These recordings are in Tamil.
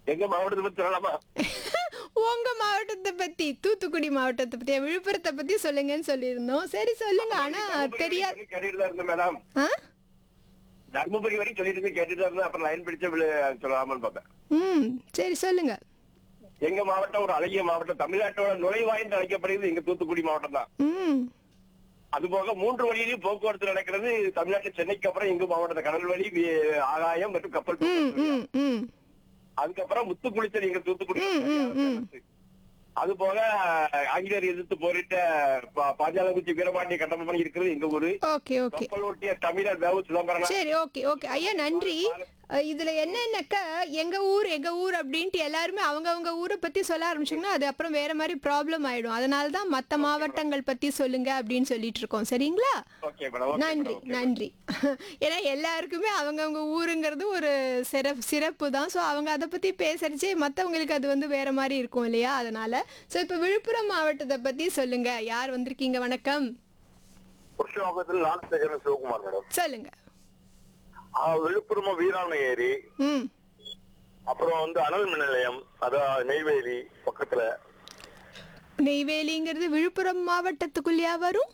எங்க மாவட்டத்தை பத்தி சொல்லலாமா உங்க மாவட்டத்தை பத்தி தூத்துக்குடி மாவட்டத்தை பத்தி விழுப்புரத்தை பத்தி சொல்லுங்கன்னு சொல்லியிருந்தோம் சரி சொல்லுங்க ஆனா தெரியாது கேட்டுட்டு தான் இருந்தேன் மேடம் ஆ? தர்மபுரி வரைக்கும் சொல்லிட்டு இருந்து கேட்டுட்டு தான் இருந்தேன் அப்புறம் லைன் பிடிச்ச விழு- சொல்லலாமான்னு பார்த்தேன் ம் சரி சொல்லுங்க எங்க மாவட்டம் ஒரு அழகிய மாவட்டம் தமிழ்நாட்டோட நுழைவாயின்னு அழைக்கப்படுகிறது எங்க தூத்துக்குடி மாவட்டம் தான் ம் அது போக மூன்று வழியிலும் போக்குவரத்து நடக்கிறது தமிழ்நாட்டு சென்னைக்கு அப்புறம் எங்க மாவட்டத்தை கடல் வழி வி- ஆகாயம் மற்றும் கப்பல் ம் போக்குவரத்து. ம் ம் அதுக்கப்புறம் முத்துக்குளித்தல் எங்க தூத்துக்குடி ம், ம், ம். அது போக ஆங்கிலேயர் எதிர்த்து போரிட்ட பா- பாஞ்சாலங்குச்சி வீரபாண்டிய கட்டபொம்மன் இருக்கிறது எங்க ஊரு ஓகே ஓகே கப்பல் ஓட்டிய தமிழர் வேவு சிதம்பரம் சரி ஓகே ஓகே ஐயா நன்றி அஹ், இதுல என்னன்னாக்கா எங்க ஊர் எங்க ஊர் அப்படின்ட்டு எல்லாருமே அவங்க அவங்க ஊரை பத்தி சொல்ல ஆரம்பிச்சிங்கன்னா அது அப்புறம் வேற மாதிரி ப்ராப்ளம் ஆயிடும் அதனால தான் மற்ற மாவட்டங்கள் பத்தி சொல்லுங்க அப்படின்னு சொல்லிட்டு இருக்கோம் சரிங்களா ஓகே மேடம் ஓகே நன்றி மேடம், ஓகே. நன்றி ஏன்னா எல்லாருக்குமே அவங்கவங்க ஊருங்கிறது ஒரு சிறப்பு சிறப்பு தான் ஸோ அவங்க அதை பற்றி பேசுறச்சே மற்றவங்களுக்கு அது வந்து வேற மாதிரி இருக்கும் இல்லையா அதனால ஸோ இப்போ விழுப்புரம் மாவட்டத்தை பற்றி சொல்லுங்க யார் வந்திருக்கீங்க வணக்கம் புருஷவாக்கத்தில் நாகசேகரன் சிவகுமார் மேடம் சொல்லுங்க ஆ, விழுப்புரம் வீராணை ஏரி ம் அப்புறம் வந்து அனல் மின் நிலையம் அதான் நெய்வேலி பக்கத்துல நெய்வேலிங்கிறது விழுப்புரம் மாவட்டத்துக்குள்ளேயா வரும்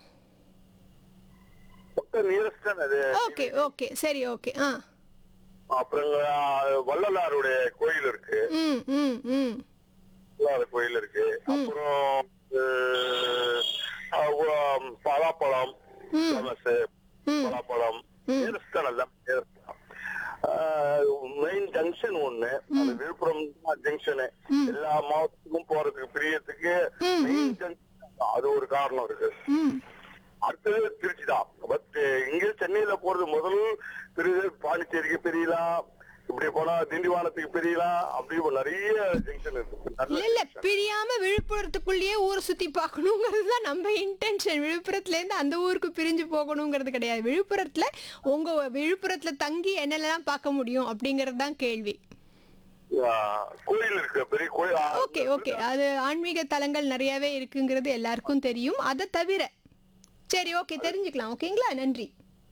பக்கம் நியரஸ்ட் அது ஓகே ஓகே சரி ஓகே ஆ அப்புறம் ஆ, வள்ளலாருடைய கோயில் இருக்கு ம் ம் ம் வள்ளலார் கோயில் இருக்கு அப்புறம் ஆ, உ- பலாப்பழம் ம். ஃபேமஸ் ம். பலாப்பழம் ம். நியரஸ்ட் தான் மெயின் ஜங்ஷன் ஒண்ணு அது விழுப்புரம் ஜங்ஷனு எல்லா மாவட்டத்துக்கும் போறதுக்கு பிரியத்துக்கு ம், மெயின் ஜங்ஷன் அது ஒரு காரணம் இருக்கு ம் அடுத்தது திருச்சி தான் பட் இங்க சென்னையில போறது முதல் பெரிய பாண்டிச்சேரிக்கு பெரியலாம் இப்படி போனா திண்டிவானத்துக்கு பெரியலாம் அப்படி நிறைய ஜங்ஷன் இருக்கு நல்ல இல்ல இல்ல junction. பிரியாம விழுப்புரத்துக்குள்ளேயே ஊரை சுத்தி பார்க்கணுங்கிறது தான் நம்ம இன்டென்ஷன் விழுப்புரத்துல இருந்து அந்த ஊருக்கு பிரிஞ்சு போகணுங்கிறது கிடையாது விழுப்புரத்துல உங்க விழுப்புரத்துல தங்கி என்னெல்லாம் பார்க்க முடியும் அப்படிங்கிறது தான் கேள்வி ஆ, கோயில் இருக்கு பெரிய கோயில் ஆ, ஓகே ஓகே அது ஆன்மீக தலங்கள் நிறையவே இருக்குங்கிறது எல்லாருக்கும் தெரியும் அதை தவிர சரி ஓகே தெரிஞ்சுக்கலாம் ஓகேங்களா நன்றி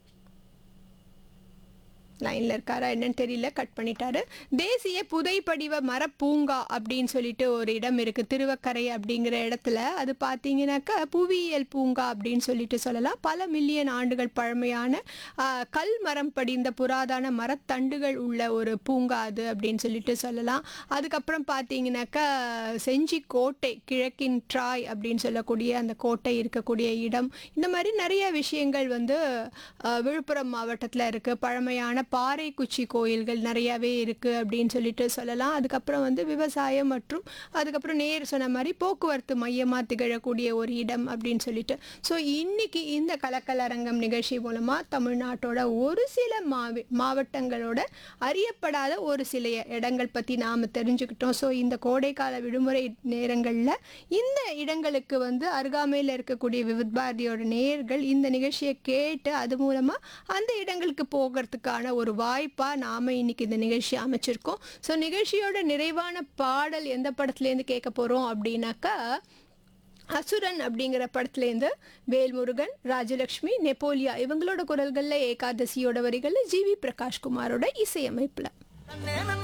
லைன்ல இருக்காரா என்னன்னு தெரியல கட் பண்ணிட்டாரு தேசிய புதைப்படிவ மரப்பூங்கா அப்படின்னு சொல்லிட்டு ஒரு இடம் இருக்கு திருவக்கரை அப்படிங்கிற இடத்துல அது பார்த்தீங்கன்னாக்கா புவியியல் பூங்கா அப்படின்னு சொல்லிட்டு சொல்லலாம் பல மில்லியன் ஆண்டுகள் பழமையான ஆ, கல் மரம் படிந்த புராதன மரத்தண்டுகள் உள்ள ஒரு பூங்கா அது அப்படின்னு சொல்லிட்டு சொல்லலாம் அதுக்கப்புறம் பார்த்தீங்கன்னாக்கா செஞ்சி கோட்டை கிழக்கின் ட்ராய் அப்படின்னு சொல்லக்கூடிய அந்த கோட்டை இருக்கக்கூடிய இடம் இந்த மாதிரி நிறைய விஷயங்கள் வந்து அஹ், விழுப்புரம் மாவட்டத்தில் இருக்குது பழமையான பாறைக்குச்சி கோயில்கள் நிறையாவே இருக்குது அப்படின்னு சொல்லிட்டு சொல்லலாம் அதுக்கப்புறம் வந்து விவசாயம் மற்றும் அதுக்கப்புறம் நேர் சொன்ன மாதிரி போக்குவரத்து மையமாக திகழக்கூடிய ஒரு இடம் அப்படின்னு சொல்லிட்டு ஸோ இன்னைக்கு இந்த கலக்கலரங்கம் நிகழ்ச்சி மூலமாக தமிழ்நாட்டோட ஒரு சில மாவி மாவட்டங்களோட அறியப்படாத ஒரு சில இடங்கள் பற்றி நாம் தெரிஞ்சுக்கிட்டோம் ஸோ இந்த கோடைக்கால விடுமுறை நேரங்களில் இந்த இடங்களுக்கு வந்து அருகாமையில் இருக்கக்கூடிய விவித் பாரதியோட நேயர்கள் இந்த நிகழ்ச்சியை கேட்டு அது மூலமாக அந்த இடங்களுக்கு போகிறதுக்கான ஒரு வாய்ப்பாக நாம் இன்னைக்கு இந்த நிகழ்ச்சி அமைச்சிருக்கோம் ஸோ நிகழ்ச்சியோட நிறைவான பாடல் எந்த படத்துலேருந்து கேட்க போகிறோம் அப்படின்னாக்கா அசுரன் அப்படிங்கிற படத்துலேருந்து வேல்முருகன் ராஜலக்ஷ்மி நெப்போலியா இவங்களோட குரல்களில் ஏகாதசியோட வரிகளில் ஜிவி பிரகாஷ்குமாரோட இசையமைப்பில்